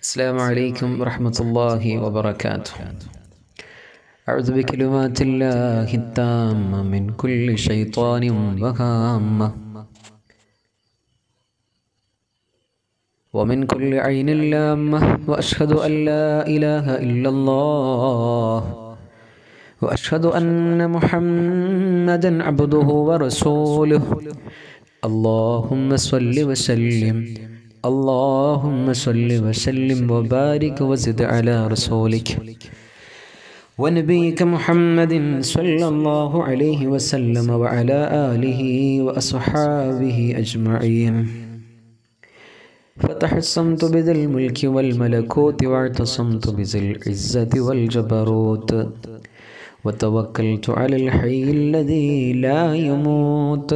السلام عليكم ورحمة الله وبركاته أعوذ بكلمات الله التامة من كل شيطان وهامة ومن كل عين لامة وأشهد أن لا إله إلا الله وأشهد أن محمدا عبده ورسوله اللهم صل وسلم اللهم صل وسلم وبارك وزد على رسولك ونبيك محمد صلى الله عليه وسلم وعلى آله وأصحابه أجمعين فتحصنت بذي الملك والملكوت واعتصمت بذي العزة والجبروت وتوكلت على الحي الذي لا يموت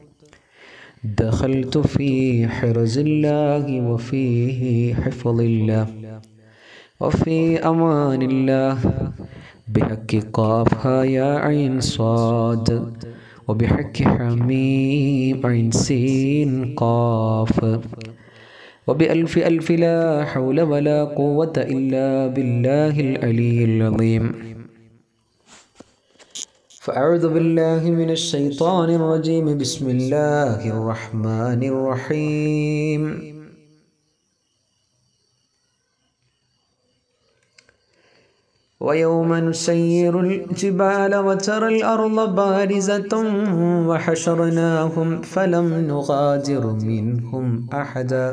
دخلت في حرز الله وفيه حفظ الله وفي أمان الله بحق قافها يا عين صاد وبحق حميم عين سين قاف وبألف ألف لا حول ولا قوة إلا بالله العلي العظيم فأعوذ بالله من الشيطان الرجيم بسم الله الرحمن الرحيم ويوم نسير الجبال وترى الأرض بارزة وحشرناهم فلم نغادر منهم أحدا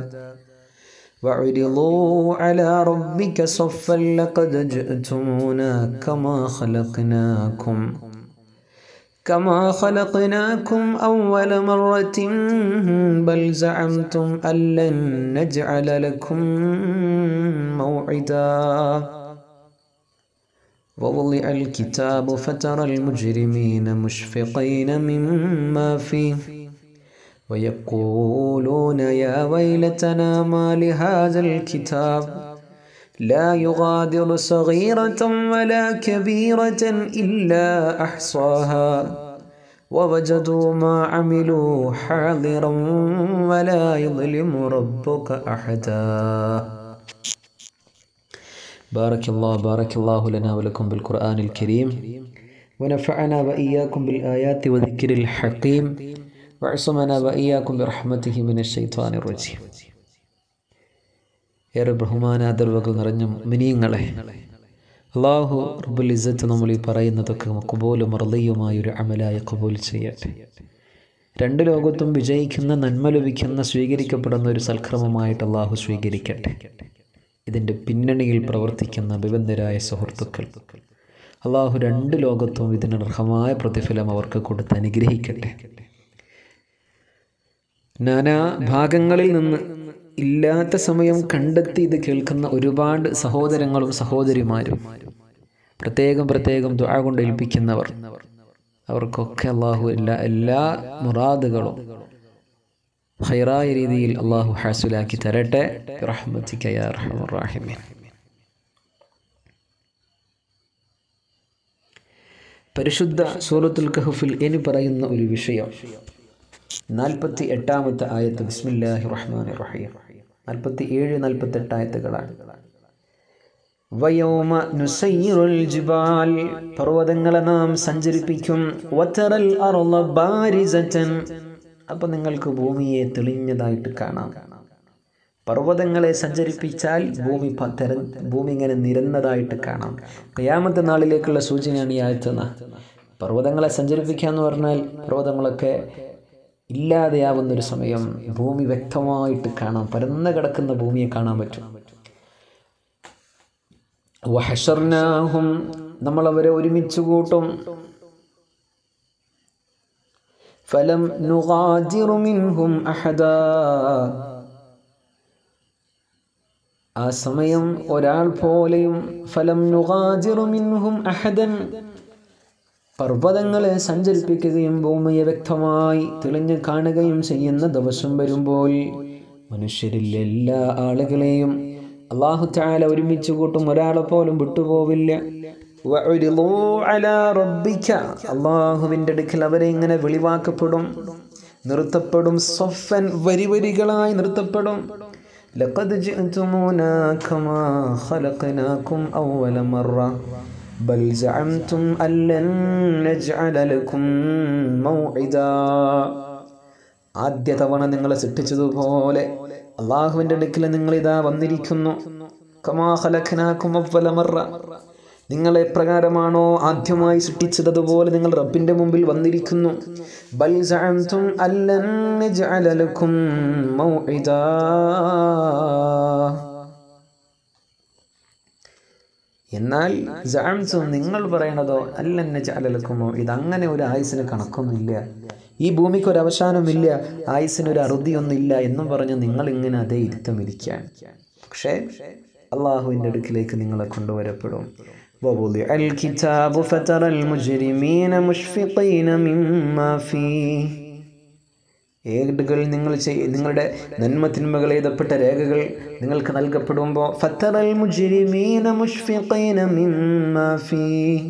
وعرضوا على ربك صفا لقد جئتمونا كما خلقناكم كما خلقناكم أول مرة بل زعمتم أن لن نجعل لكم موعدا ووضع الكتاب فترى المجرمين مشفقين مما فيه ويقولون يا ويلتنا ما لهذا الكتاب لا يغادر صغيرة ولا كبيرة إلا أحصاها ووجدوا ما عملوا حاضرا ولا يظلم ربك أحدا بارك الله بارك الله لنا ولكم بالقرآن الكريم ونفعنا وإياكم بالآيات وذكر الحكيم وعصمنا وإياكم برحمته من الشيطان الرجيم ഏറെ ബഹുമാനാദർവകൾ നിറഞ്ഞ മിനിയങ്ങളെ അള്ളാഹു റബ്ബുൽ ഇസ്സത്ത് നമ്മൾ ഈ പറയുന്നതൊക്കെ കബൂലും മറലിയുമായൊരു അമലായ കബൂൽ ചെയ്യട്ടെ രണ്ട് ലോകത്തും വിജയിക്കുന്ന നന്മ ലഭിക്കുന്ന സ്വീകരിക്കപ്പെടുന്ന ഒരു സൽക്രമമായിട്ട് അള്ളാഹു സ്വീകരിക്കട്ടെ ഇതിൻ്റെ പിന്നണിയിൽ പ്രവർത്തിക്കുന്ന വിബന്ധരായ സുഹൃത്തുക്കൾ അള്ളാഹു രണ്ട് ലോകത്തും ഇതിന് അർഹമായ പ്രതിഫലം അവർക്ക് കൊടുത്ത് അനുഗ്രഹിക്കട്ടെ നാനാ ഭാഗങ്ങളിൽ നിന്ന് ഇല്ലാത്ത സമയം കണ്ടെത്തി ഇത് കേൾക്കുന്ന ഒരുപാട് സഹോദരങ്ങളും സഹോദരിമാരും പ്രത്യേകം പ്രത്യേകം ദുആ കൊണ്ട് ഏൽപ്പിക്കുന്നവർ അവർക്കൊക്കെ അള്ളാഹു എല്ലാ എല്ലാ മുറാദുകളും ഹൈറായ രീതിയിൽ അള്ളാഹു ഹാസുലാക്കി തരട്ടെ റഹ്മത്തിക്കയാഹിമീൻ പരിശുദ്ധ സൂറത്തുൽ കഹഫിൽ ഇനി പറയുന്ന ഒരു വിഷയം നാൽപ്പത്തി എട്ടാമത്തെ ആയത്ത് ബിസ്മില്ലാഹി റഹ്മാൻ റഹീം നാൽപ്പത്തി ഏഴ് നാൽപ്പത്തി എട്ട് ആയത്തുകളാണ് വയോമ നുസൈറുൽ ജിബാൽ പർവ്വതങ്ങളെ നാം സഞ്ചരിപ്പിക്കും വതറൽ അർള ബാരിസതൻ അപ്പൊ നിങ്ങൾക്ക് ഭൂമിയെ തെളിഞ്ഞതായിട്ട് കാണാം പർവ്വതങ്ങളെ സഞ്ചരിപ്പിച്ചാൽ ഭൂമി തെര ഭൂമി ഇങ്ങനെ നിരന്നതായിട്ട് കാണാം കയാമത്തെ നാളിലേക്കുള്ള സൂചനയാണ് ഈ ആയത്തുന്ന പർവ്വതങ്ങളെ സഞ്ചരിപ്പിക്കുക എന്ന് പറഞ്ഞാൽ പർവ്വതങ്ങളൊക്കെ ഇല്ലാതെയാവുന്ന ഒരു സമയം ഭൂമി വ്യക്തമായിട്ട് കാണാം പരന്ന് കിടക്കുന്ന ഭൂമിയെ കാണാൻ പറ്റും വഹഷർനാഹും നമ്മൾ അവരെ ഒരുമിച്ച് കൂട്ടും ഫലം നുഗാദിറു മിൻഹും അഹദാ ആ സമയം ഒരാൾ പോലെയും ഫലം നുഗാദിറു മിൻഹും അഹദൻ പർവ്വതങ്ങളെ സഞ്ചരിപ്പിക്കുകയും ഭൂമിയെ വ്യക്തമായി തെളിഞ്ഞു കാണുകയും ചെയ്യുന്ന ദിവസം വരുമ്പോൾ മനുഷ്യരിൽ എല്ലാ ആളുകളെയും അള്ളാഹു താല ഒരുമിച്ച് കൂട്ടും ഒരാളെ പോലും വിട്ടുപോവില്ല അള്ളാഹുവിൻ്റെ അടുക്കൽ അവരെ ഇങ്ങനെ വെളിവാക്കപ്പെടും നിർത്തപ്പെടും സൊഫൻ വരി വരികളായി നിർത്തപ്പെടും لقد جئتمونا كما خلقناكم أول مرة بل زعمتم أن لن نجعل لكم موعدا ആദ്യ തവണ നിങ്ങളെ സൃഷ്ടിച്ചതുപോലെ അള്ളാഹുവിൻ്റെ അടുക്കൽ നിങ്ങൾ ഇതാ വന്നിരിക്കുന്നു കമാ ഖലഖനാക്കും അവ്വല മറ നിങ്ങളെ പ്രകാരമാണോ ആദ്യമായി സൃഷ്ടിച്ചത് അതുപോലെ നിങ്ങൾ റബ്ബിന്റെ മുമ്പിൽ വന്നിരിക്കുന്നു ബൽ സഅംതും അല്ലൻ നജ്അല ലക്കും മൗഇദാ എന്നാൽ ജഅംതും നിങ്ങൾ പറയണതോ അല്ലൻ നജ്അല ലക്കും മൗഇദ അങ്ങനെ ഒരു ആയുസിന് കണക്കൊന്നുമില്ല ഈ ഭൂമിക്ക് ഒരു അവസാനമില്ല ആയുസിന് ഒരു അറുതിയൊന്നുമില്ല എന്നും പറഞ്ഞ് നിങ്ങൾ ഇങ്ങനെ അതേ ഇരുത്തം ഇരിക്കാൻ പക്ഷേ അള്ളാഹുവിൻ്റെ അടുക്കിലേക്ക് നിങ്ങളെ കൊണ്ടുവരപ്പെടും ووضع الكتاب فترى المجرمين مشفقين مما فيه ഏടുകൾ നിങ്ങൾ ചെയ് നിങ്ങളുടെ നന്മ തിന്മകൾ എഴുതപ്പെട്ട രേഖകൾ നിങ്ങൾക്ക് നൽകപ്പെടുമ്പോൾ ഫത്തറൽ മുജ്രിമീന മുഷ്ഫിഖീന മിമ്മാ ഫീ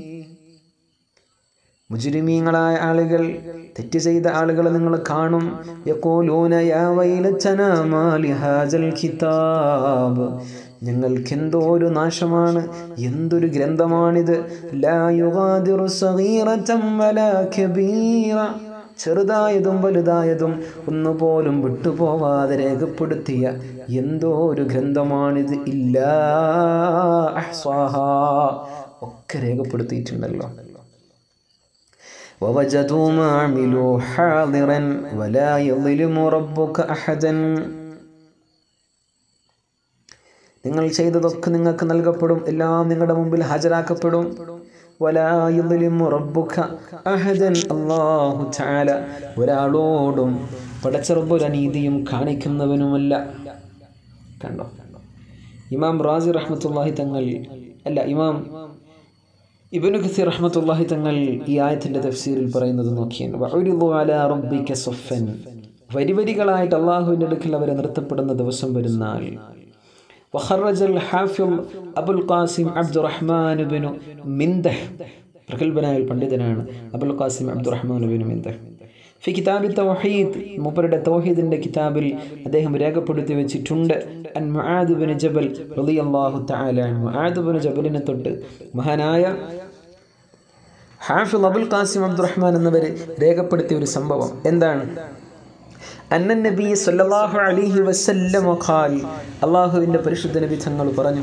മുജ്രിമീങ്ങളായ ആളുകൾ തെറ്റ് ചെയ്ത ആളുകൾ നിങ്ങൾ കാണും യഖൂലൂന യാ വൈലത്തനാ മാ ലിഹാസൽ കിതാബ് ഞങ്ങൾക്ക് എന്തോ ഒരു നാശമാണ് എന്തൊരു ഗ്രന്ഥമാണിത് ലാ യുഗാദിറു സഗീറതൻ വലാ കബീറ ചെറുതായതും വലുതായതും ഒന്നുപോലും വിട്ടുപോവാതെ രേഖപ്പെടുത്തിയ എന്തോ ഒരു ഗ്രന്ഥമാണിത് ഇല്ലാ അഹ്സാഹാ ഒക്കെ രേഖപ്പെടുത്തിയിട്ടുണ്ടല്ലോ ووجدوا ما عملوا حاضرا ولا يظلم ربك أحدا നിങ്ങൾ ചെയ്തതൊക്കെ നിങ്ങൾക്ക് നൽകപ്പെടും എല്ലാം നിങ്ങളുടെ മുമ്പിൽ ഹാജരാക്കപ്പെടും ഒരാളോടും പടച്ചറബൊരു അനീതിയും കാണിക്കുന്നവനുമല്ല കണ്ടോ ഇമാം റാസി റഹ്മത്തുല്ലാഹി തങ്ങൾ അല്ല ഇമാം ഇബനു ഖസീർ റഹ്മത്തുല്ലാഹി തങ്ങൾ ഈ ആയത്തിന്റെ തഫ്സീറിൽ പറയുന്നത് നോക്കിയാണ് വരി വരികളായിട്ട് അള്ളാഹുവിൻ്റെ അടുക്കൽ അവരെ നിർത്തപ്പെടുന്ന ദിവസം വരുന്നാൽ وخرج الحافظ أبو القاسم عبد الرحمن بن منده പ്രഗത്ഭനായ പണ്ഡിതനാണ് അബുൽ ഖാസിം അബ്ദുറഹ്മാൻ ബിൻ മിന്ദഹ് ഫി കിതാബി തൗഹീദ് മൂപ്പരുടെ തൗഹീദിന്റെ കിതാബിൽ അദ്ദേഹം രേഖപ്പെടുത്തി വെച്ചിട്ടുണ്ട് അൻ മുആദ് ബിൻ ജബൽ റളിയല്ലാഹു തആല അൻ മുആദ് ബിൻ ജബലിനെ തൊട്ട് മഹാനായ ഹാഫിൽ അബുൽ ഖാസിം അബ്ദുറഹ്മാൻ എന്നിവർ രേഖപ്പെടുത്തിയ ഒരു സംഭവം എന്താണ് അന്ന നബി സല്ലല്ലാഹു അലൈഹി വസല്ലം ഖാൽ അല്ലാഹുവിൻ്റെ പരിശുദ്ധ നബി തങ്ങൾ പറഞ്ഞു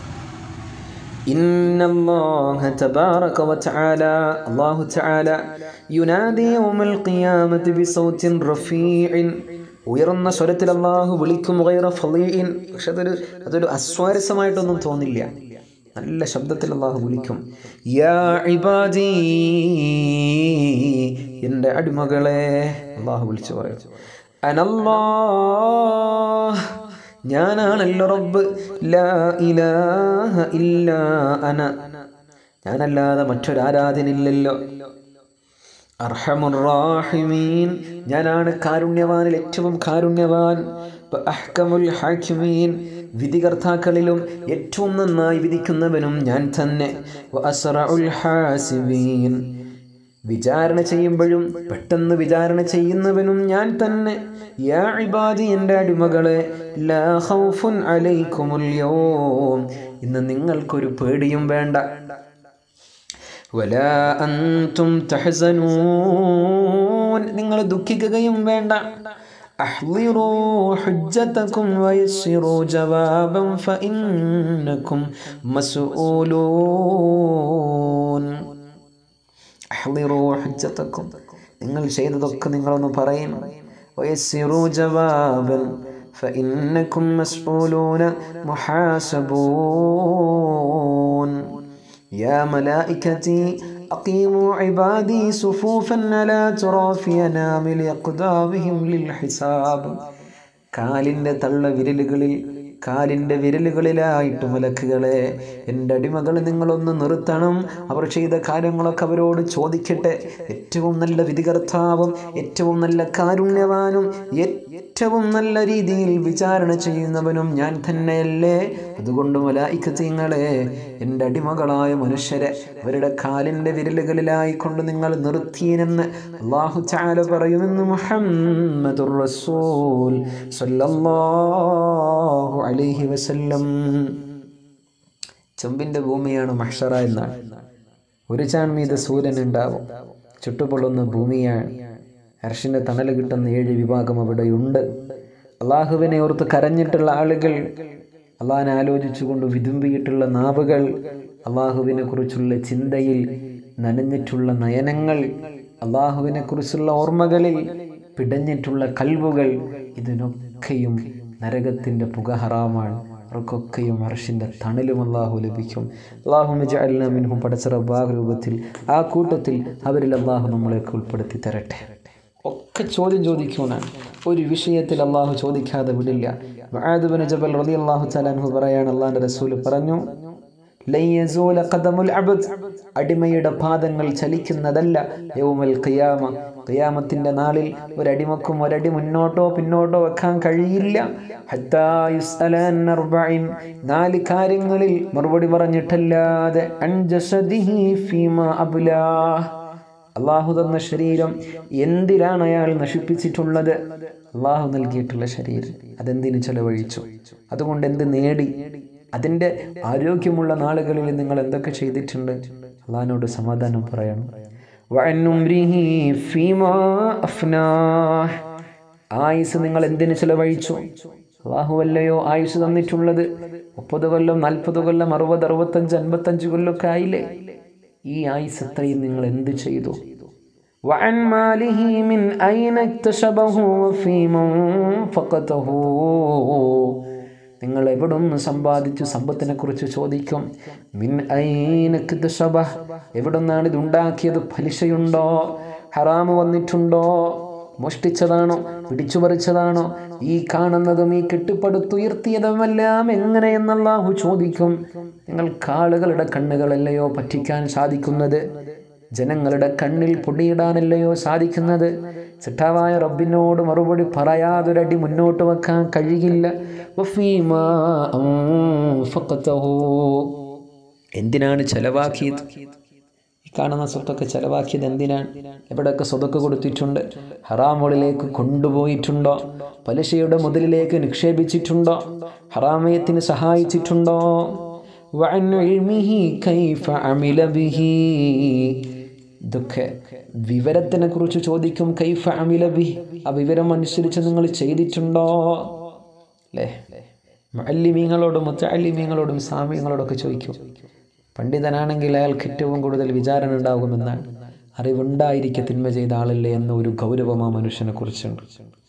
إن الله تبارك وتعالى الله تعالى ينادي يوم القيامة بصوت رفيع ഉയർന്ന സ്വരത്തിൽ അള്ളാഹു വിളിക്കും ഗൈറ ഫലീൻ പക്ഷെ അതൊരു അതൊരു അസ്വാരസ്യമായിട്ടൊന്നും തോന്നില്ല നല്ല ശബ്ദത്തിൽ അള്ളാഹു വിളിക്കും യാ ഇബാദി എൻ്റെ അടിമകളെ അള്ളാഹു വിളിച്ചു പറയും അനല്ലാഹ് ഞാനാണല്ലോ റബ്ബ് ലാ ഇലാഹ ഇല്ലാ അന ഞാനല്ലാതെ മറ്റൊരാരാധനില്ലല്ലോ അർഹമുറാഹിമീൻ ഞാനാണ് കാരുണ്യവാനിൽ ഏറ്റവും കാരുണ്യവാൻ അഹ്കമുൽ ഹാക്കിമീൻ വിധികർത്താക്കളിലും ഏറ്റവും നന്നായി വിധിക്കുന്നവനും ഞാൻ തന്നെ വഅസ്റഉൽ ഹാസിബീൻ വിചാരണ ചെയ്യുമ്പോഴും പെട്ടെന്ന് വിചാരണ ചെയ്യുന്നവനും ഞാൻ തന്നെ യാ ഇബാദി എൻ്റെ അടിമകളെ ലാ ഖൗഫുൻ അലൈക്കുമുൽ യൗം ഇന്ന് നിങ്ങൾക്കൊരു പേടിയും വേണ്ട വലാ അൻതും തഹ്സനൂൻ നിങ്ങൾ ദുഃഖിക്കുകയും വേണ്ട أحضروا حجتكم ويسروا جوابا فإنكم مسؤولون അഹ്ളിറൂ ഹജ്ജത്തക്കും നിങ്ങൾ ചെയ്തതൊക്കെ നിങ്ങളൊന്ന് പറയും വയസ്സിറൂ ജവാബൻ فإنكم مسؤولون محاسبون يا ملائكتي أقيموا عبادي صفوفا لا ترى في أنامل أقدامهم للحساب കാലിൻ്റെ തള്ള വിരലുകളിൽ കാലിൻ്റെ വിരലുകളിലായിട്ട് മലക്കുകളെ എൻ്റെ അടിമകളെ നിങ്ങളൊന്ന് നിർത്തണം അവർ ചെയ്ത കാര്യങ്ങളൊക്കെ അവരോട് ചോദിക്കട്ടെ ഏറ്റവും നല്ല വിധികർത്താവും ഏറ്റവും നല്ല കാരുണ്യവാനും ഏറ്റവും നല്ല രീതിയിൽ വിചാരണ ചെയ്യുന്നവനും ഞാൻ തന്നെയല്ലേ അതുകൊണ്ട് മലായിക്കത്തിങ്ങളെ എൻ്റെ അടിമകളായ മനുഷ്യരെ അവരുടെ കാലിൻ്റെ വിരലുകളിലായി കൊണ്ട് നിങ്ങൾ നിർത്തിയെന്ന് അള്ളാഹു ചാല പറയുമെന്ന് മുഹമ്മദുർ റസൂൽ സല്ലല്ലാഹു അലൈഹി വസല്ലം ചെമ്പിൻ്റെ ഭൂമിയാണ് മഹ്ഷറ എന്നാണ് ഒരു ചാൺ മീത സൂര്യൻ ഉണ്ടാവും ചുട്ടുപൊള്ളുന്ന ഭൂമിയാണ് അർഷിൻ്റെ തണൽ കിട്ടുന്ന ഏഴ് വിഭാഗം അവിടെയുണ്ട് അള്ളാഹുവിനെ ഓർത്ത് കരഞ്ഞിട്ടുള്ള ആളുകൾ അള്ളാഹിനെ ആലോചിച്ചുകൊണ്ട് വിതുമ്പിയിട്ടുള്ള നാവുകൾ അള്ളാഹുവിനെ കുറിച്ചുള്ള ചിന്തയിൽ നനഞ്ഞിട്ടുള്ള നയനങ്ങൾ അള്ളാഹുവിനെ കുറിച്ചുള്ള ഓർമ്മകളിൽ പിടഞ്ഞിട്ടുള്ള കൽവുകൾ ഇതിനൊക്കെയും നരകത്തിൻ്റെ പുക ഹറാമാണ് അവർക്കൊക്കെയും അർഷിൻ്റെ തണലും അള്ളാഹു ലഭിക്കും അള്ളാഹു മിൻഹും പടച്ച റബ്ബാഹ് രൂപത്തിൽ ആ കൂട്ടത്തിൽ അവരിൽ അള്ളാഹു നമ്മളെയൊക്കെ ഉൾപ്പെടുത്തി തരട്ടെ ഒക്കെ ചോദ്യം ചോദിക്കുവാനാണ് ഒരു വിഷയത്തിൽ അള്ളാഹു ചോദിക്കാതെ വിടില്ല മഹാദുബിന് ജബൽ റലി അള്ളാഹു ചലാൻഹു പറയാണ് അള്ളാഹിൻ്റെ റസൂൽ പറഞ്ഞു ലയ്യസൂല ഖദമുൽ അബ്ദ് അടിമയുടെ പാദങ്ങൾ ചലിക്കുന്നതല്ല യൗമൽ ഖിയാമ ഖിയാമത്തിന്റെ നാളിൽ ഒരടിമക്കും ഒരടി മുന്നോട്ടോ പിന്നോട്ടോ വെക്കാൻ കഴിയില്ല ഹത്താ യുസ്അലൻ അർബഇൻ നാല് കാര്യങ്ങളിൽ മറുപടി പറഞ്ഞിട്ടല്ലാതെ അൻ ജസദിഹി ഫീമാ അബ്ലാ അള്ളാഹു തന്ന ശരീരം എന്തിനാണ് അയാൾ നശിപ്പിച്ചിട്ടുള്ളത് അള്ളാഹു നൽകിയിട്ടുള്ള ശരീരം അതെന്തിനു ചെലവഴിച്ചു അതുകൊണ്ട് എന്ത് നേടി അതിൻ്റെ ആരോഗ്യമുള്ള നാളുകളിൽ നിങ്ങൾ എന്തൊക്കെ ചെയ്തിട്ടുണ്ട് അള്ളാഹിനോട് സമാധാനം പറയണം വഅന്നുംരിഹി ഫീമാ അഫ്നാഹ്. ആയുസ് നിങ്ങൾ എന്തിനു ചെലവഴിച്ചു അള്ളാഹുവല്ലയോ ആയുസ് തന്നിട്ടുള്ളത് മുപ്പത് കൊല്ലം നാൽപ്പത് കൊല്ലം അറുപത് അറുപത്തഞ്ച് അൻപത്തഞ്ച് കൊല്ലമൊക്കെ ആയില്ലേ ഈ ആയുസ് എത്രയും നിങ്ങൾ എന്ത് ചെയ്തു وعن ماله من أين اكتسبه وفيما فقته നിങ്ങൾ എവിടുന്ന് സമ്പാദിച്ചു സമ്പത്തിനെ കുറിച്ച് ചോദിക്കും മിൻ ഐനക്തശബ എവിടുന്നാണ് ഇത് ഉണ്ടാക്കിയത് പലിശയുണ്ടോ ഹറാമ് വന്നിട്ടുണ്ടോ മോഷ്ടിച്ചതാണോ പിടിച്ചു പറിച്ചതാണോ ഈ കാണുന്നതും ഈ കെട്ടിപ്പടുത്തുയർത്തിയതുമെല്ലാം എങ്ങനെയെന്നല്ലാഹു ചോദിക്കും നിങ്ങൾക്ക് ആളുകളുടെ കണ്ണുകളല്ലയോ പറ്റിക്കാൻ സാധിക്കുന്നത് ജനങ്ങളുടെ കണ്ണിൽ പൊടിയിടാനല്ലയോ സാധിക്കുന്നത് ചിട്ടാവായ റബ്ബിനോട് മറുപടി പറയാതൊരടി മുന്നോട്ട് വെക്കാൻ കഴിയില്ല വഫീമാ അൻഫഖതഹു. എന്തിനാണ് ചെലവാക്കിയത് ഈ കാണുന്ന സ്വത്തൊക്കെ ചെലവാക്കിയത് എന്തിനാണ് എവിടെയൊക്കെ സ്വതൊക്കെ കൊടുത്തിട്ടുണ്ട് ഹറാമുകളിലേക്ക് കൊണ്ടുപോയിട്ടുണ്ടോ പലിശയുടെ മുതലിലേക്ക് നിക്ഷേപിച്ചിട്ടുണ്ടോ ഹറാമയത്തിന് സഹായിച്ചിട്ടുണ്ടോ وعن علمه كيف عمل به ഇതൊക്കെ വിവരത്തിനെ കുറിച്ച് ചോദിക്കും കൈഫ അമില ബി ആ വിവരം അനുസരിച്ച് നിങ്ങൾ ചെയ്തിട്ടുണ്ടോ അല്ലേ മല്ലിമീങ്ങളോടും മുത്തല്ലിമീങ്ങളോടും സാമ്യങ്ങളോടൊക്കെ ചോദിക്കും പണ്ഡിതനാണെങ്കിൽ അയാൾക്ക് ഏറ്റവും കൂടുതൽ വിചാരണ ഉണ്ടാകുമെന്നാണ് അറിവുണ്ടായിരിക്കെ തിന്മ ചെയ്ത ആളല്ലേ എന്ന ഒരു ഗൗരവം ആ മനുഷ്യനെ കുറിച്ചുണ്ട്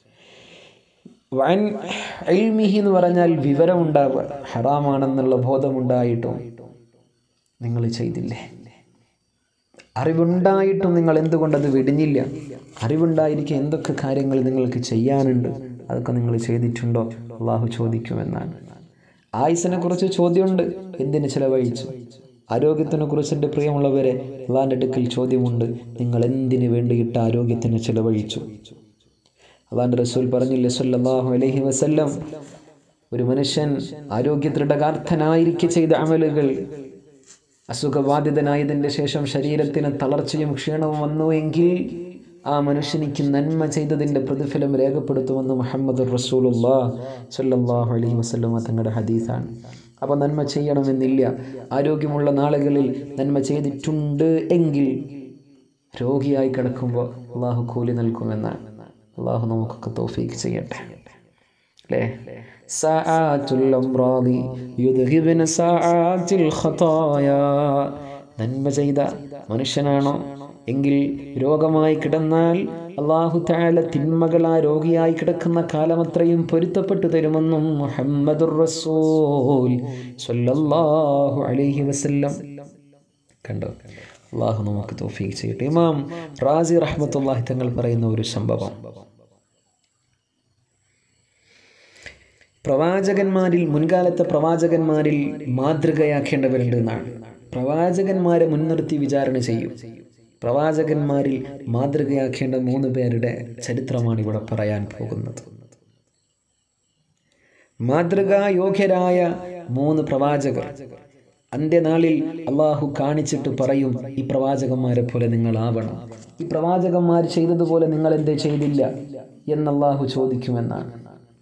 വൻ ഇൽമിഹി എന്ന് പറഞ്ഞാൽ വിവരം ഉണ്ടാവുക ഹറാമാണെന്നുള്ള ബോധമുണ്ടായിട്ടും നിങ്ങൾ ചെയ്തില്ലേ അറിവുണ്ടായിട്ടും നിങ്ങൾ എന്തുകൊണ്ടത് വെടിഞ്ഞില്ല അറിവുണ്ടായിരിക്കെ എന്തൊക്കെ കാര്യങ്ങൾ നിങ്ങൾക്ക് ചെയ്യാനുണ്ട് അതൊക്കെ നിങ്ങൾ ചെയ്തിട്ടുണ്ടോ അള്ളാഹു ചോദിക്കുമെന്നാണ് ആയുസിനെ കുറിച്ച് ചോദ്യമുണ്ട് എന്തിന് ചിലവഴിച്ചു ആരോഗ്യത്തിനെ കുറിച്ച് എൻ്റെ പ്രിയമുള്ളവരെ അള്ളാഹിൻ്റെ അടുക്കൽ ചോദ്യമുണ്ട് നിങ്ങൾ എന്തിനു വേണ്ടിയിട്ട് ആരോഗ്യത്തിന് ചിലവഴിച്ചു അള്ളാഹിൻ്റെ റസൂൽ പറഞ്ഞില്ലേ സല്ലല്ലാഹു അലൈഹി വസല്ലം ഒരു മനുഷ്യൻ ആരോഗ്യ ദൃഢകാർത്ഥനായിരിക്കെ ചെയ്ത അമലുകൾ അസുഖബാധിതനായതിൻ്റെ ശേഷം ശരീരത്തിന് തളർച്ചയും ക്ഷീണവും വന്നുവെങ്കിൽ ആ മനുഷ്യനിക്ക് നന്മ ചെയ്തതിൻ്റെ പ്രതിഫലം രേഖപ്പെടുത്തുമെന്ന് മുഹമ്മദ് റസൂലുല്ലാ സല്ലല്ലാഹു അലൈഹി വസല്ലം തങ്ങളുടെ ഹദീസാണ് അപ്പോൾ നന്മ ചെയ്യണമെന്നില്ല ആരോഗ്യമുള്ള നാളുകളിൽ നന്മ ചെയ്തിട്ടുണ്ട് എങ്കിൽ രോഗിയായി കിടക്കുമ്പോൾ അള്ളാഹു കൂലി നൽകുമെന്നാണ് അള്ളാഹു നമുക്കൊക്കെ തോഫീക്ക് ചെയ്യട്ടെ അല്ലേ സആത്തുൽ അംറാദി യുദ്ഹിബിന സആത്തിൽ ഖതായ നന്മ ചെയ്ത മനുഷ്യനാണോ എങ്കിൽ രോഗമായി കിടന്നാൽ അള്ളാഹു താല തിന്മകൾ ആ രോഗിയായി കിടക്കുന്ന കാലമത്രയും പൊരുത്തപ്പെട്ടു തരുമെന്നും മുഹമ്മദുർ റസൂൽ സ്വല്ലല്ലാഹു അലൈഹി വസല്ലം കണ്ടോ അള്ളാഹു നമുക്ക് തോഫീക്ക് ചെയ്യട്ടെ ഇമാം റാസി റഹ്മത്തുള്ളാഹി തങ്ങൾ പറയുന്ന ഒരു സംഭവം പ്രവാചകന്മാരിൽ മുൻകാലത്തെ പ്രവാചകന്മാരിൽ മാതൃകയാക്കേണ്ടവരുണ്ട് എന്നാണ് പ്രവാചകന്മാരെ മുൻനിർത്തി വിചാരണ ചെയ്യും പ്രവാചകന്മാരിൽ മാതൃകയാക്കേണ്ട മൂന്ന് പേരുടെ ചരിത്രമാണ് ഇവിടെ പറയാൻ പോകുന്നത് മാതൃകായോഗ്യരായ മൂന്ന് പ്രവാചകർ അന്ത്യനാളിൽ അള്ളാഹു കാണിച്ചിട്ട് പറയും ഈ പ്രവാചകന്മാരെ പോലെ നിങ്ങൾ ആവണം ഈ പ്രവാചകന്മാർ ചെയ്തതുപോലെ നിങ്ങൾ എന്തേ ചെയ്തില്ല എന്ന് അള്ളാഹു ചോദിക്കുമെന്നാണ്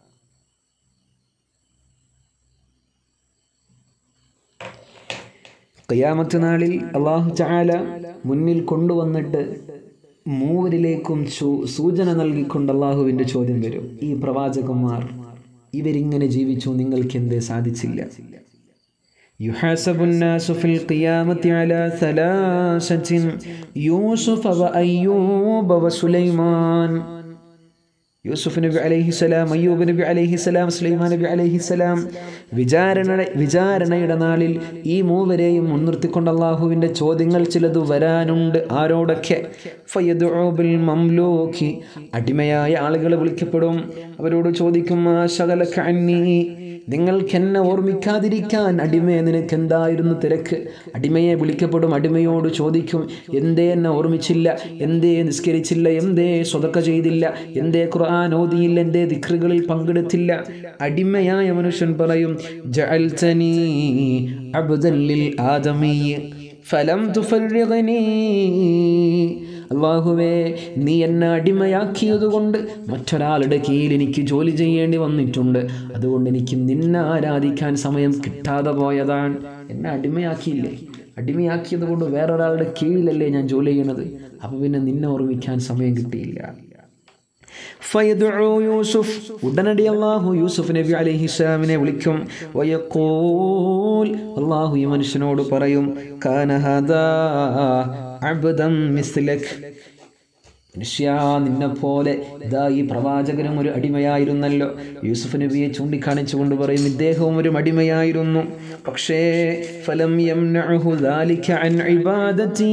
ഖിയാമത്ത് നാളിൽ അള്ളാഹു ചാല മുന്നിൽ കൊണ്ടുവന്നിട്ട് മൂവരിലേക്കും സൂ- സൂചന നൽകിക്കൊണ്ട് അള്ളാഹുവിൻ്റെ ചോദ്യം വരും ഈ പ്രവാചകന്മാർ ഇവരിങ്ങനെ ജീവിച്ചു നിങ്ങൾക്ക് എന്തേ സാധിച്ചില്ല يحاسب الناس في القيامة على ثلاثة يوسف وأيوب وسليمان യൂസുഫ് നബി അലൈഹിസലാം അയ്യൂബ് നബി അലൈഹിസലാം സുലൈമാൻ നബി അലൈഹിസലാം വിചാരണ വിചാരണയുടെ നാളിൽ ഈ മൂവരെയും മുൻനിർത്തിക്കൊണ്ട് അള്ളാഹുവിൻ്റെ ചോദ്യങ്ങൾ ചിലത് വരാനുണ്ട് ആരോടൊക്കെ ഫയദുഉ ബിൽ മംലൂക്കി അടിമയായ ആളുകൾ വിളിക്കപ്പെടും അവരോട് ചോദിക്കും "മാ ശഗലക അന്നീ നിങ്ങൾക്ക് എന്നെ ഓർമ്മിക്കാതിരിക്കാൻ അടിമയെ നിനക്ക് എന്തായിരുന്നു തിരക്ക് അടിമയെ വിളിക്കപ്പെടും അടിമയോട് ചോദിക്കും എന്തേ എന്നെ ഓർമ്മിച്ചില്ല എന്തേ നിസ്കരിച്ചില്ല എന്തേ സ്വതക്ക ചെയ്തില്ല എന്തേ ഖുർആൻ ഓതിയില്ല എന്തേ ദിക്റുകളിൽ പങ്കെടുത്തില്ല അടിമയായ മനുഷ്യൻ പറയും ജഅൽതനീ അബ്ദൻ ലിൽ ആദമിയ്യ ഫലം തുഫർരിഗ്നീ അള്ളാഹുവേ നീ എന്നെ അടിമയാക്കിയതുകൊണ്ട് മറ്റൊരാളുടെ കീഴിൽ എനിക്ക് ജോലി ചെയ്യേണ്ടി വന്നിട്ടുണ്ട് അതുകൊണ്ട് എനിക്ക് നിന്നെ ആരാധിക്കാൻ സമയം കിട്ടാതെ പോയതാണ് എന്നെ അടിമയാക്കിയില്ലേ അടിമയാക്കിയത് കൊണ്ട് വേറൊരാളുടെ കീഴിലല്ലേ ഞാൻ ജോലി ചെയ്യണത് അപ്പോൾ പിന്നെ നിന്നെ ഓർമ്മിക്കാൻ സമയം കിട്ടിയില്ല ഫയദുഉ യൂസുഫ് ഉടനടി അള്ളാഹു യൂസുഫ് നബി അലൈഹിസ്സലാമിനെ വിളിക്കും വയഖൂൽ അള്ളാഹു ഈ മനുഷ്യനോട് പറയും കാന ഹദാ അബ്ദം മിസ്ലക് മനുഷ്യ നിന്നെ പോലെ ഇതാ ഈ പ്രവാചകനും ഒരു അടിമയായിരുന്നല്ലോ യൂസുഫ് നബിയെ ചൂണ്ടിക്കാണിച്ചുകൊണ്ട് പറയും ഇദ്ദേഹവും ഒരു അടിമയായിരുന്നു പക്ഷേ ഫലം യംനഉഹു ദാലിക അൻ ഇബാദതീ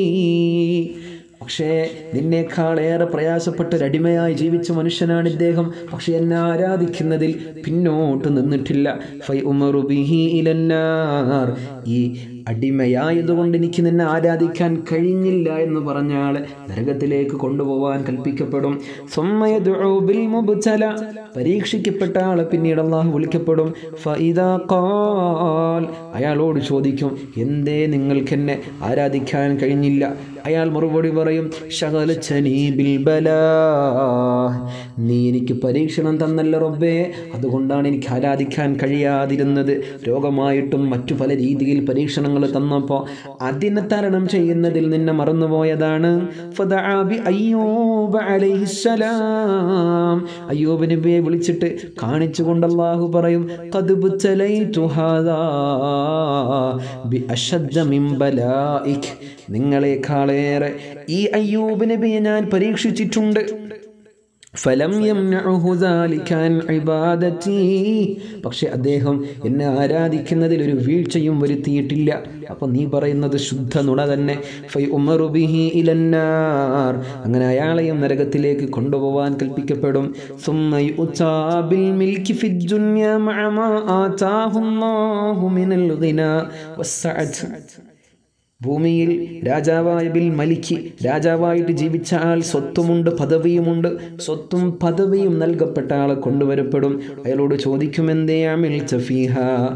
പക്ഷേ നിന്നേക്കാളേറെ പ്രയാസപ്പെട്ട ഒരു അടിമയായി ജീവിച്ച മനുഷ്യനാണ് ഇദ്ദേഹം പക്ഷെ എന്നെ ആരാധിക്കുന്നതിൽ പിന്നോട്ട് നിന്നിട്ടില്ല ഫൈ ഉമറു ബിഹി ഇലന്നാർ ഈ അടിമയായതുകൊണ്ട് എനിക്ക് നിന്നെ ആരാധിക്കാൻ കഴിഞ്ഞില്ല എന്ന് പറഞ്ഞ ആളെ നരകത്തിലേക്ക് കൊണ്ടുപോകാൻ കൽപ്പിക്കപ്പെടും സുമ്മയദുഉ ബിൽ മുബ്തല പരീക്ഷിക്കപ്പെട്ട ആളെ പിന്നീട് അള്ളാഹു വിളിക്കപ്പെടും ഫഇദാ ഖാൽ അയാളോട് ചോദിക്കും എന്തേ നിങ്ങൾക്ക് എന്നെ ആരാധിക്കാൻ കഴിഞ്ഞില്ല അയാൾ മറുപടി പറയും ശകലച്ചനീ ബിൽ ബലാ നീ എനിക്ക് പരീക്ഷണം തന്നല്ല റബ്ബേ അതുകൊണ്ടാണ് എനിക്ക് ആരാധിക്കാൻ കഴിയാതിരുന്നത് രോഗമായിട്ടും മറ്റു പല രീതിയിൽ പരീക്ഷണങ്ങൾ തന്നപ്പോൾ അതിനെ തരണം ചെയ്യുന്നതിൽ നിന്നെ മറന്നുപോയതാണ് ഫദഅ ബി അയ്യൂബ് അലൈഹിസ്സലാം അയ്യൂബ് നബിയെ വിളിച്ചിട്ട് കാണിച്ചുകൊണ്ട് അല്ലാഹു പറയും ഖദ് ബുതലൈതു ഹാദാ ബി അശദ്ദ മിൻ ബലായിക് നിങ്ങളെക്കാളേറെ ഈ അയ്യൂബ് നബിയെ ഞാൻ പരീക്ഷിച്ചിട്ടുണ്ട് ഫലം യംനഉഹു ദാലിക അൻ ഇബാദതി പക്ഷെ അദ്ദേഹം എന്നെ ആരാധിക്കുന്നതിൽ ഒരു വീഴ്ചയും വരുത്തിയിട്ടില്ല അപ്പൊ നീ പറയുന്നത് ശുദ്ധ നുണ തന്നെ ഫൈ ഉമറു ബിഹി ഇലന്നാർ അങ്ങനെ അയാളെയും നരകത്തിലേക്ക് കൊണ്ടുപോവാൻ കൽപ്പിക്കപ്പെടും സുമ്മ യുഅ്താ ബിൽ മിൽക്കി ഫിദ് ദുനിയ മഅ മാ ആതാഹു അല്ലാഹു മിനൽ ഗിന വസ്സഅത് ഭൂമിയിൽ രാജാവായ ബിൽ മലിക്ക് രാജാവായിട്ട് ജീവിച്ച ആൾ സ്വത്തുമുണ്ട് പദവിയുമുണ്ട് സ്വത്തും പദവിയും നൽകപ്പെട്ട ആളെ കൊണ്ടുവരപ്പെടും അയാളോട് ചോദിക്കും എന്തേ അമിൽ ഫീഹ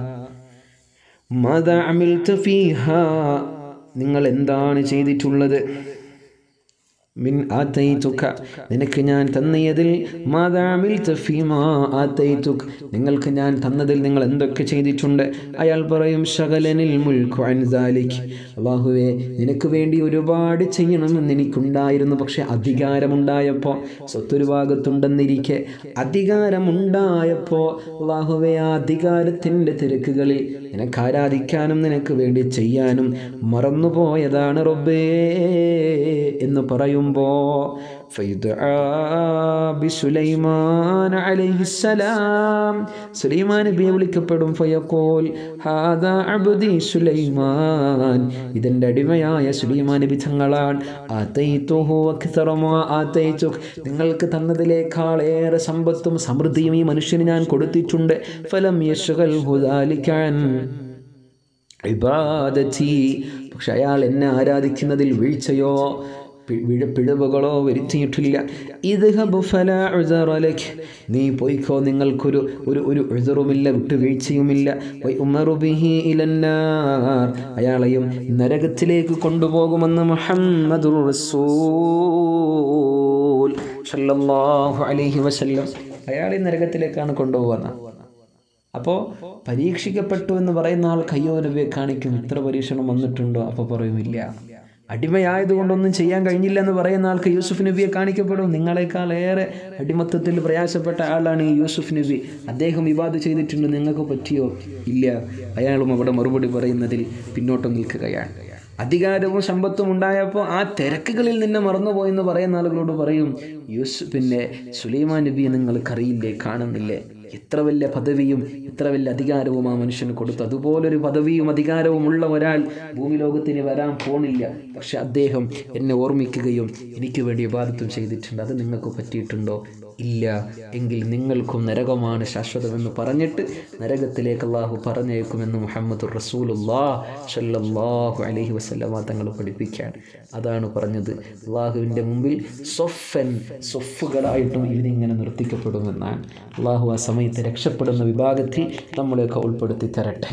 മത അമിൽ ഫീഹ നിങ്ങൾ എന്താണ് ചെയ്തിട്ടുള്ളത് മിൻ ആത്തൈതുക നിനക്ക് ഞാൻ തന്നതിൽ മാതാമിൽ തഫീമാ ആത്തൈതുക് നിങ്ങൾക്ക് ഞാൻ തന്നതിൽ നിങ്ങൾ എന്തൊക്കെ ചെയ്തിട്ടുണ്ട് അയാൾ പറയും ശകലനിൽ മുൽക്കു അൻസാലിക് അള്ളാഹുവേ നിനക്ക് വേണ്ടി ഒരുപാട് ചെയ്യണമെന്ന് എനിക്കുണ്ടായിരുന്നു പക്ഷെ അധികാരമുണ്ടായപ്പോൾ സ്വത്തൊരു ഭാഗത്തുണ്ടെന്നിരിക്കെ അധികാരമുണ്ടായപ്പോൾ അള്ളാഹുവേ ആ അധികാരത്തിൻ്റെ തിരക്കുകളിൽ നിനക്ക് ആരാധിക്കാനും നിനക്ക് വേണ്ടി ചെയ്യാനും മറന്നുപോയതാണ് റബ്ബേ എന്ന് പറയും പറയുമ്പോൾ സുലൈമാൻ അലൈഹിസ്സലാം സുലൈമാൻ നബിയെ വിളിക്കപ്പെടും ഫയക്കോൽ ഹാദാ അബ്ദി സുലൈമാൻ ഇതെൻ്റെ അടിമയായ സുലൈമാൻ നബി തങ്ങളാണ് ആതൈതുഹു അക്സറ മാ ആതൈതുക് നിങ്ങൾക്ക് തന്നതിലേക്കാൾ ഏറെ സമ്പത്തും സമൃദ്ധിയും ഈ മനുഷ്യന് ഞാൻ കൊടുത്തിട്ടുണ്ട് ഫലം യശ്ഗൽ ഹുദാലിക്കാൻ ഇബാദത്തി പക്ഷെ അയാൾ എന്നെ ആരാധിക്കുന്നതിൽ വീഴ്ചയോ പി- വിഴ പിഴവുകളോ വരുത്തിയിട്ടില്ല ഇത് നീ പോയിക്കോ നിങ്ങൾക്കൊരു ഒരു ഒരു എഴുതറുമില്ല വിട്ടുവീഴ്ചയുമില്ല വൈ ഉമറു ബിഹി ഇലന്നാർ അയാളെയും നരകത്തിലേക്ക് കൊണ്ടുപോകുമെന്ന് മുഹമ്മദുർ റസൂൽ സല്ലല്ലാഹു അലൈഹി വസല്ലം അയാളെ നരകത്തിലേക്കാണ് കൊണ്ടുപോകുന്നത് അപ്പോൾ പരീക്ഷിക്കപ്പെട്ടു എന്ന് പറയുന്ന ആൾ കയ്യോ നബിയെ കാണിക്കും ഇത്ര പരീക്ഷണം വന്നിട്ടുണ്ടോ അപ്പോൾ പറയുമില്ല അടിമയായതുകൊണ്ടൊന്നും ചെയ്യാൻ കഴിഞ്ഞില്ല എന്ന് പറയുന്ന ആൾക്ക് യൂസുഫ് നബിയെ കാണിക്കപ്പെടും നിങ്ങളെക്കാൾ ഏറെ അടിമത്തത്തിൽ പ്രയാസപ്പെട്ട ആളാണ് ഈ യൂസുഫ് നബി അദ്ദേഹം വിവാദം ചെയ്തിട്ടുണ്ട് നിങ്ങൾക്ക് പറ്റിയോ ഇല്ല അയാളും അവിടെ മറുപടി പറയുന്നതിൽ പിന്നോട്ട് നിൽക്കുകയാണ് അധികാരവും സമ്പത്തും ഉണ്ടായപ്പോൾ ആ തിരക്കുകളിൽ നിന്നെ മറന്നുപോയെന്ന് പറയുന്ന ആളുകളോട് പറയും യൂസ് പിന്നെ സുലൈമാൻ നബിയെ നിങ്ങൾക്കറിയില്ലേ കാണുന്നില്ലേ എത്ര വലിയ പദവിയും എത്ര വലിയ അധികാരവും ആ മനുഷ്യന് കൊടുത്തു അതുപോലൊരു പദവിയും അധികാരവും ഉള്ള ഒരാൾ ഭൂമി ലോകത്തിന് വരാൻ പോണില്ല പക്ഷെ അദ്ദേഹം എന്നെ ഓർമ്മിക്കുകയും എനിക്ക് വേണ്ടി ഇബാദത്തും ചെയ്തിട്ടുണ്ട് അത് നിങ്ങൾക്ക് പറ്റിയിട്ടുണ്ടോ ഇല്ല എങ്കിൽ നിങ്ങൾക്കും നരകമാണ് ശാശ്വതമെന്ന് പറഞ്ഞിട്ട് നരകത്തിലേക്ക് അള്ളാഹു പറഞ്ഞേക്കുമെന്ന് മുഹമ്മദ് റസൂലുല്ലാ ഷല്ലല്ലാഹു അലൈഹി വസല്ലമ തങ്ങൾ പഠിപ്പിക്കാൻ അതാണ് പറഞ്ഞത് അള്ളാഹുവിൻ്റെ മുമ്പിൽ സൊഫൻ സൊഫുകളായിട്ടും ഇതിനിങ്ങനെ നിർത്തിക്കപ്പെടുമെന്നാണ് അള്ളാഹു ആ സമയത്ത് രക്ഷപ്പെടുന്ന വിഭാഗത്തിൽ നമ്മളെയൊക്കെ ഉൾപ്പെടുത്തി തരട്ടെ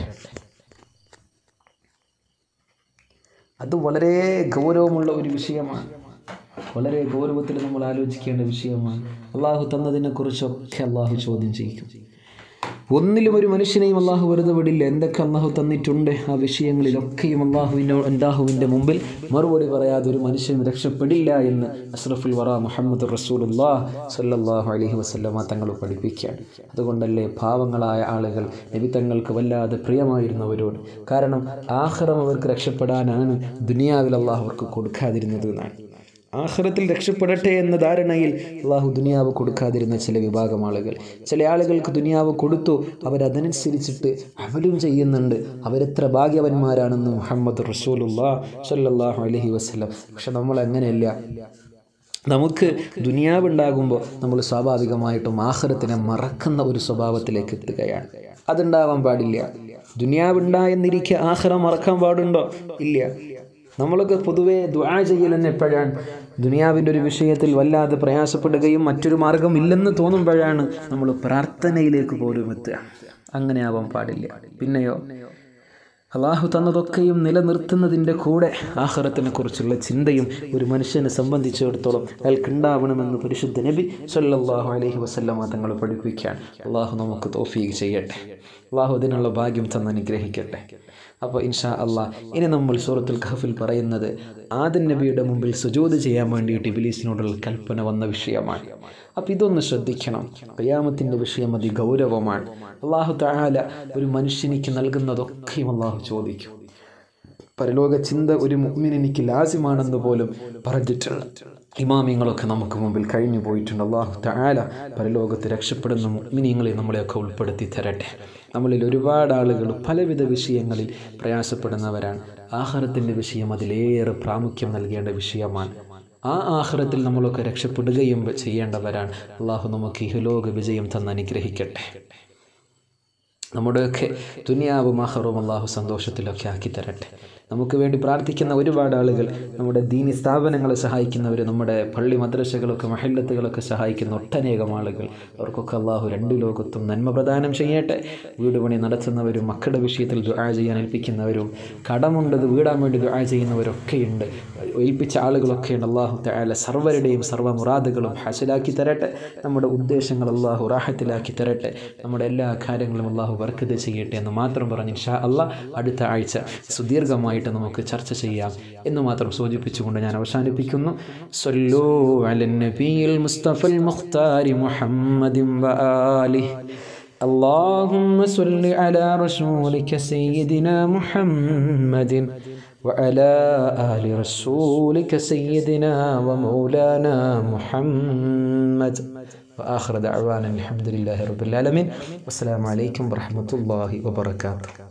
അത് വളരെ ഗൗരവമുള്ള ഒരു വിഷയമാണ് വളരെ ഗൗരവത്തിൽ നമ്മൾ ആലോചിക്കേണ്ട വിഷയമാണ് അള്ളാഹു തന്നതിനെക്കുറിച്ചൊക്കെ അള്ളാഹു ചോദ്യം ചെയ്യും ഒന്നിലും ഒരു മനുഷ്യനെയും അള്ളാഹു വെറുതെ വിടില്ല എന്തൊക്കെ അള്ളാഹു തന്നിട്ടുണ്ട് ആ വിഷയങ്ങളിലൊക്കെയും അള്ളാഹുവിനോ അള്ളാഹുവിൻ്റെ മുമ്പിൽ മറുപടി പറയാതെ ഒരു മനുഷ്യൻ രക്ഷപ്പെടില്ല എന്ന് അഷ്റഫുൽ വറ മുഹമ്മദ് റസൂലുല്ലാ സല്ലല്ലാഹു അലൈഹി വസല്ലമ തങ്ങൾ പഠിപ്പിക്കുകയാണ് അതുകൊണ്ടല്ലേ പാവങ്ങളായ ആളുകൾ നബി തങ്ങൾക്ക് വല്ലാതെ പ്രിയമായിരുന്നവരോട് കാരണം ആഹ്റം അവർക്ക് രക്ഷപ്പെടാനാണ് ദുനിയാവിൽ അള്ളാഹു അവർക്ക് കൊടുക്കാതിരുന്നത് എന്നാണ് ആഖിറത്തിൽ രക്ഷപ്പെടട്ടെ എന്ന ധാരണയിൽ അള്ളാഹു ദുനിയാവ് കൊടുക്കാതിരുന്ന ചില വിഭാഗം ആളുകൾ ചില ആളുകൾക്ക് ദുനിയാവ് കൊടുത്തു അവരതനുസരിച്ചിട്ട് അവരും ചെയ്യുന്നുണ്ട് അവരെത്ര ഭാഗ്യവന്മാരാണെന്ന് മുഹമ്മദ് റസൂലുല്ലാ സല്ലല്ലാഹു അലൈഹി വസല്ലം പക്ഷെ നമ്മൾ അങ്ങനെയല്ല നമുക്ക് ദുനിയാവ് ഉണ്ടാകുമ്പോൾ നമ്മൾ സ്വാഭാവികമായിട്ടും ആഹ്റത്തിനെ മറക്കുന്ന ഒരു സ്വഭാവത്തിലേക്ക് എത്തുകയാണ് അതുണ്ടാവാൻ പാടില്ല ദുനിയാവ് ഉണ്ടായെന്നിരിക്കെ ആഹ്റം മറക്കാൻ പാടുണ്ടോ ഇല്ല നമ്മളൊക്കെ പൊതുവേ ദുആ ചെയ്യൽ തന്നെ എപ്പോഴാണ് ദുനിയാവിൻ്റെ ഒരു വിഷയത്തിൽ വല്ലാതെ പ്രയാസപ്പെടുകയും മറ്റൊരു മാർഗം ഇല്ലെന്ന് തോന്നുമ്പോഴാണ് നമ്മൾ പ്രാർത്ഥനയിലേക്ക് പോലും എത്തുക അങ്ങനെ ആവാൻ പാടില്ല പിന്നെയോ അള്ളാഹു തന്നതൊക്കെയും നിലനിർത്തുന്നതിൻ്റെ കൂടെ ആഹ്റത്തിനെ കുറിച്ചുള്ള ചിന്തയും ഒരു മനുഷ്യനെ സംബന്ധിച്ചിടത്തോളം അയാൾക്ക് ഉണ്ടാവണമെന്ന് പരിശുദ്ധ നബി സല്ലല്ലാഹു അലൈഹി വസല്ലമ തങ്ങൾ പഠിപ്പിക്കാൻ അള്ളാഹു നമുക്ക് തോഫീക്ക് ചെയ്യട്ടെ അള്ളാഹു അതിനുള്ള ഭാഗ്യം തന്ന് അനുഗ്രഹിക്കട്ടെ അപ്പോൾ ഇൻഷാ അള്ളാഹ് ഇനി നമ്മൾ സൂറത്തുൽ കഹഫിൽ പറയുന്നത് ആദൻ നബിയുടെ മുമ്പിൽ സുജൂത് ചെയ്യാൻ വേണ്ടിയിട്ട് ഇബിലീസിനോടുള്ള കൽപ്പന വന്ന വിഷയമാണ് അപ്പോൾ ഇതൊന്ന് ശ്രദ്ധിക്കണം ഖിയാമത്തിൻ്റെ വിഷയം അതി ഗൗരവമാണ് അള്ളാഹു തആല ഒരു മനുഷ്യനിക്ക് നൽകുന്നതൊക്കെയും അള്ളാഹു ചോദിക്കും പരലോക ചിന്ത ഒരു മുഅ്മിനിനിക്ക് ലാസിമാണെന്ന് പോലും പറഞ്ഞിട്ടുള്ള ഇമാമിങ്ങളൊക്കെ നമുക്ക് മുമ്പിൽ കഴിഞ്ഞു പോയിട്ടുണ്ട് അള്ളാഹു തആല പരലോകത്ത് രക്ഷപ്പെടുന്ന മുഅ്മിനീങ്ങളെ നമ്മളെയൊക്കെ ഉൾപ്പെടുത്തി തരട്ടെ നമ്മളിൽ ഒരുപാട് ആളുകൾ പലവിധ വിഷയങ്ങളിൽ പ്രയാസപ്പെടുന്നവരാണ് ആഹാരത്തിൻ്റെ വിഷയം അതിലേറെ പ്രാമുഖ്യം നൽകേണ്ട വിഷയമാണ് ആ ആഹ്റത്തിൽ നമ്മളൊക്കെ രക്ഷപ്പെടുകയും ചെയ്യേണ്ടവരാണ് അള്ളാഹു നമുക്ക് ഇഹലോക വിജയം തന്ന് അനുഗ്രഹിക്കട്ടെ നമ്മുടെയൊക്കെ ദുനിയാവും ആഹ്റവും അള്ളാഹു സന്തോഷത്തിലൊക്കെ ആക്കി തരട്ടെ നമുക്ക് വേണ്ടി പ്രാർത്ഥിക്കുന്ന ഒരുപാട് ആളുകൾ നമ്മുടെ ദീനി സ്ഥാപനങ്ങളെ സഹായിക്കുന്നവർ നമ്മുടെ പള്ളി മദ്രസകളൊക്കെ മഹല്ലത്തുകളൊക്കെ സഹായിക്കുന്ന ഒട്ടനേകം ആളുകൾ അവർക്കൊക്കെ അള്ളാഹു രണ്ട് ലോകത്തും നന്മ പ്രദാനം ചെയ്യട്ടെ വീട് പണി നടത്തുന്നവരും മക്കളുടെ വിഷയത്തിൽ ദുആ ചെയ്യാൻ ഏൽപ്പിക്കുന്നവരും കടമുണ്ടത് വീടാൻ വേണ്ടി ദുആ ചെയ്യുന്നവരൊക്കെയുണ്ട് ഏൽപ്പിച്ച ആളുകളൊക്കെയുണ്ട് അള്ളാഹു തആല സർവരുടെയും സർവ്വ മുറാദുകളും ഹാസിലാക്കി തരട്ടെ നമ്മുടെ ഉദ്ദേശങ്ങൾ അള്ളാഹു റാഹത്തിലാക്കി തരട്ടെ നമ്മുടെ എല്ലാ കാര്യങ്ങളും അള്ളാഹു വർക്കത് ചെയ്യട്ടെ എന്ന് മാത്രം പറഞ്ഞ് ഷാ അള്ളാഹ് അടുത്ത ആഴ്ച സുദീർഘമായിട്ട് നമുക്ക് ചർച്ച ചെയ്യാം എന്ന് മാത്രം സൂചിപ്പിച്ചുകൊണ്ട് ഞാൻ അവസാനിപ്പിക്കുന്നു സല്ലൂ അലൻ നബിയിൽ മുസ്തഫൽ മുഖ്താരി മുഹമ്മദിൻ വആലിഹി اللهم صل على رسولك سيدنا محمد وعلى آل رسولك سيدنا ومولانا محمد وآخر دعوانا الحمد لله رب العالمين والسلام عليكم ورحمة الله وبركاته